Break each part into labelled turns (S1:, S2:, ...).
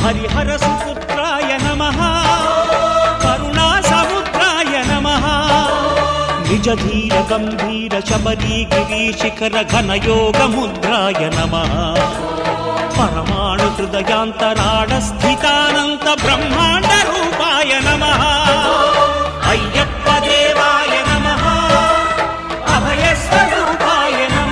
S1: హరిహర సుపుత్రాయ నమ కరుణా సముద్రాయ నమ నిజ ధీర గంభీర శబరీ గిరి శిఖర ఘన యోగ ముద్రాయ నమ పరమాణు హృదయాంతరాడ స్థితానంత బ్రహ్మాండ రూపాయ నమ అయ్యప్ప దేవాయ నమ అభయస్వరూపాయ నమ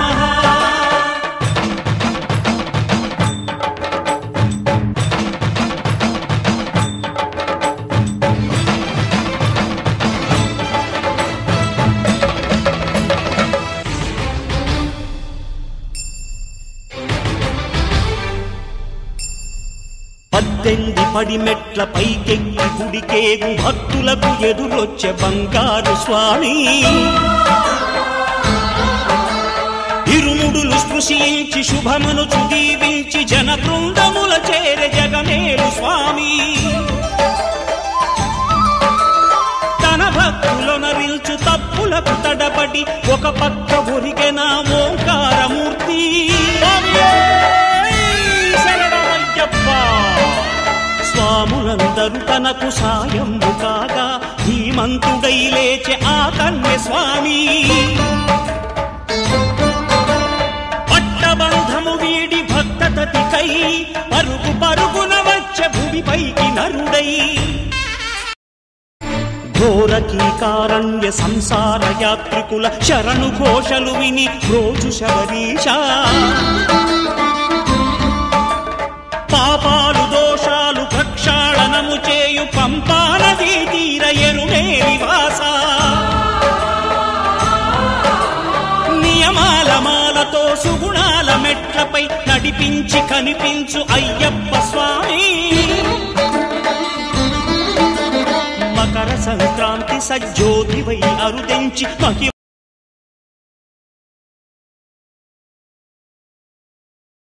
S1: పద్దెనిమిది పడి మెట్ల పైకెక్కి గుడికేగు భక్తులకు ఎదురొచ్చే బంగారు స్వామి ఇరుముడులు స్పృశించి శుభమును దీవించి జన బృందముల చేరే జగమేలు స్వామి తన భక్తులొనరిల్చు తప్పులకు తడబడి ఒక పక్క ఒరిగెన ఓంకారమూర్తి శరణమయ్యప్ప స్వాములందరూ తనకు సాయము కాగా ధీమంతుడై లేచే ఆ కన్య స్వామి పట్టబంధము వీడి భక్తతతికై పరుగు పరుగున వచ్చే భూమిపైకి నరుడై ఘోరకీకారణ్య సంసార యాత్రికుల శరణు ఘోషలు విని రోజు శబరీష పాపాలు దోషాలు ప్రక్షాళనము చేయు పంపానదీ తీరయను నివాస నియమాల మాలతో సుగుణాల మెట్లపై నడిపించి కనిపించు అయ్యప్ప స్వామి మకర సంక్రాంతి సజ్జోతివై అరుదెంచి మహిమ